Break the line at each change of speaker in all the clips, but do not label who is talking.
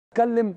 اتكلم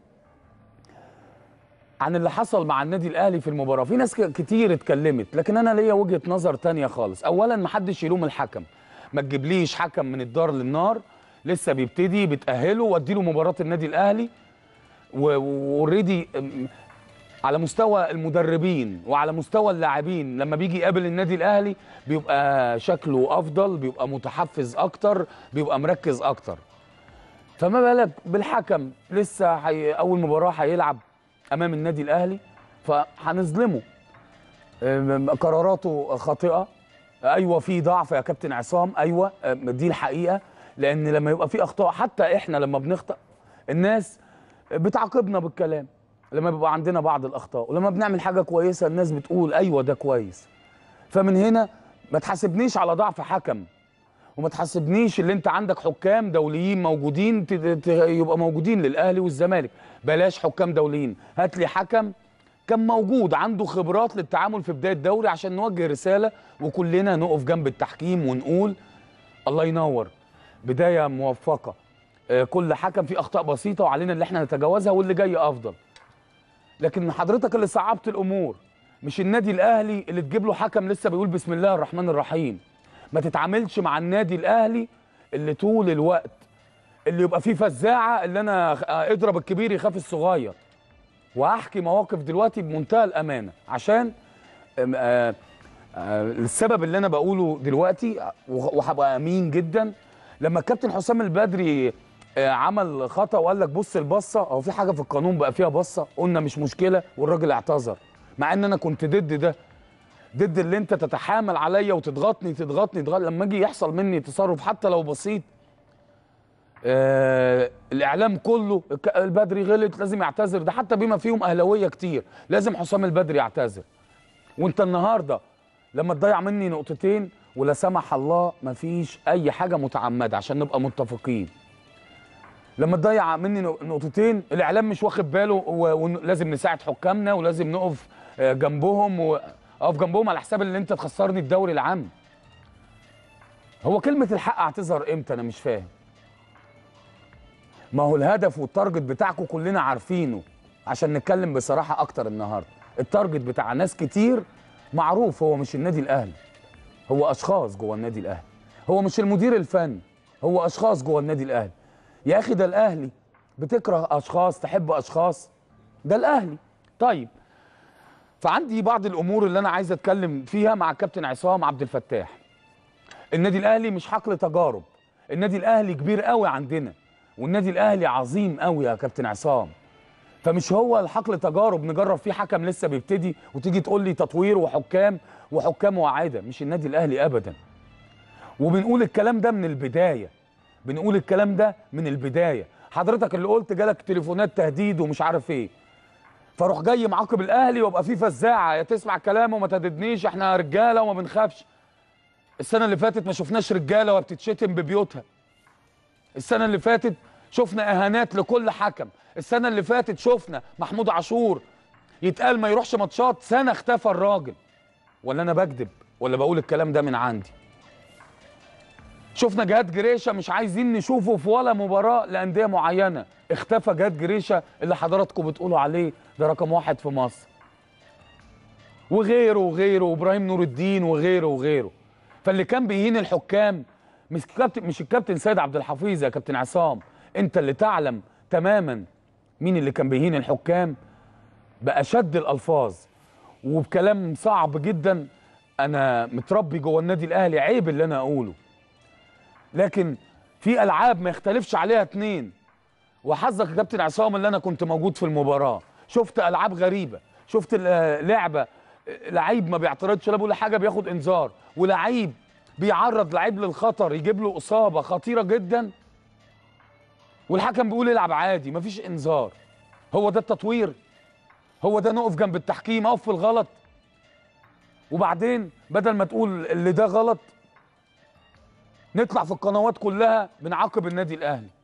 عن اللي حصل مع النادي الاهلي في المباراه في ناس ك- كتير اتكلمت لكن انا ليا وجهه نظر تانية خالص اولا ما حدش يلوم الحكم ما تجيبليش حكم من الدار للنار لسه بيبتدي بتاهله واديله مباراه النادي الاهلي واوريدي على مستوى المدربين وعلى مستوى اللاعبين لما بيجي يقابل النادي الاهلي بيبقى شكله افضل بيبقى متحفز اكتر بيبقى مركز اكتر فما بالك بالحكم لسه حي... اول مباراه هيلعب امام النادي الاهلي فهنظلمه أم- قراراته خاطئه ايوه في ضعف يا كابتن عصام ايوه أم، دي الحقيقه لان لما يبقى في اخطاء حتى احنا لما بنخطأ الناس بتعاقبنا بالكلام لما بيبقى عندنا بعض الاخطاء ولما بنعمل حاجه كويسه الناس بتقول ايوه ده كويس فمن هنا ما تحاسبنيش على ضعف حكم وما تحاسبنيش اللي انت عندك حكام دوليين موجودين ت- ت- يبقى موجودين للاهلي والزمالك بلاش حكام دوليين هات لي حكم كان موجود عنده خبرات للتعامل في بدايه الدوري عشان نوجه رساله وكلنا نقف جنب التحكيم ونقول الله ينور بدايه موفقه آه، كل حكم فيه اخطاء بسيطه وعلينا اللي احنا نتجاوزها واللي جاي افضل لكن حضرتك اللي صعبت الامور مش النادي الاهلي اللي تجيب له حكم لسه بيقول بسم الله الرحمن الرحيم ما تتعاملش مع النادي الاهلي اللي طول الوقت اللي يبقى فيه فزاعه اللي انا آه، اضرب الكبير يخاف الصغير وهحكي مواقف دلوقتي بمنتهى الامانه عشان آم، آه، آه، السبب اللي انا بقوله دلوقتي وه- وهبقى امين جدا لما الكابتن حسام البدري آه، عمل خطا وقال لك بص البصه هو في حاجه في القانون بقى فيها بصه قلنا مش مشكله والراجل اعتذر مع ان انا كنت ضد ده ضد اللي انت تتحامل عليا وتضغطني تضغطني تضغطني لما اجي يحصل مني تصرف حتى لو بسيط آه الاعلام كله الك- البدري غلط لازم يعتذر ده حتى بما فيهم اهلاويه كتير لازم حسام البدري يعتذر وانت النهارده لما تضيع مني نقطتين ولا سمح الله مفيش اي حاجه متعمده عشان نبقى متفقين لما تضيع مني نق- نقطتين الاعلام مش واخد باله و- ولازم نساعد حكامنا ولازم نقف آه، جنبهم واقف جنبهم على حساب اللي انت تخسرني الدوري العام هو كلمه الحق اعتذر امتى انا مش فاهم ما هو الهدف والتارجت بتاعكم كلنا عارفينه عشان نتكلم بصراحه اكتر النهارده التارجت بتاع ناس كتير معروف هو مش النادي الاهلي هو اشخاص جوه النادي الاهلي هو مش المدير الفني هو اشخاص جوه النادي الاهلي يا اخي ده الاهلي بتكره اشخاص تحب اشخاص ده الاهلي طيب فعندي بعض الامور اللي انا عايز اتكلم فيها مع الكابتن عصام عبد الفتاح النادي الاهلي مش حقل تجارب النادي الاهلي كبير قوي عندنا والنادي الاهلي عظيم قوي يا كابتن عصام فمش هو الحقل تجارب نجرب فيه حكم لسه بيبتدي وتيجي تقول لي تطوير وحكام وحكام وعاده مش النادي الاهلي ابدا وبنقول الكلام ده من البدايه بنقول الكلام ده من البدايه حضرتك اللي قلت جالك تليفونات تهديد ومش عارف ايه فاروح جاي معاقب الاهلي وابقى فيه فزاعه يا تسمع كلامه وما تهددنيش احنا رجاله وما بنخافش السنه اللي فاتت ما شفناش رجاله وبتتشتم ببيوتها السنه اللي فاتت شفنا اهانات لكل حكم السنه اللي فاتت شفنا محمود عاشور يتقال ما يروحش ماتشات سنه اختفى الراجل ولا انا بكذب ولا بقول الكلام ده من عندي شفنا جهاد جريشه مش عايزين نشوفه في ولا مباراه لانديه معينه اختفى جهاد جريشه اللي حضراتكم بتقولوا عليه ده رقم واحد في مصر وغيره وغيره وابراهيم نور الدين وغيره وغيره فاللي كان بيهين الحكام مش الكابتن مش الكابتن سيد عبد الحفيظ يا كابتن عصام انت اللي تعلم تماما مين اللي كان بيهين الحكام باشد الالفاظ وبكلام صعب جدا انا متربي جوه النادي الاهلي عيب اللي انا اقوله لكن في العاب ما يختلفش عليها اتنين وحظك يا كابتن عصام اللي انا كنت موجود في المباراه شفت العاب غريبه شفت ال- لعبه لعيب ما بيعترضش لا بيقول حاجه بياخد انذار ولعيب بيعرض لعيب للخطر يجيب له اصابه خطيره جدا والحكم بيقول العب عادي مفيش انذار هو ده التطوير هو ده نقف جنب التحكيم اقف في الغلط وبعدين بدل ما تقول اللي ده غلط نطلع في القنوات كلها بنعاقب النادي الاهلي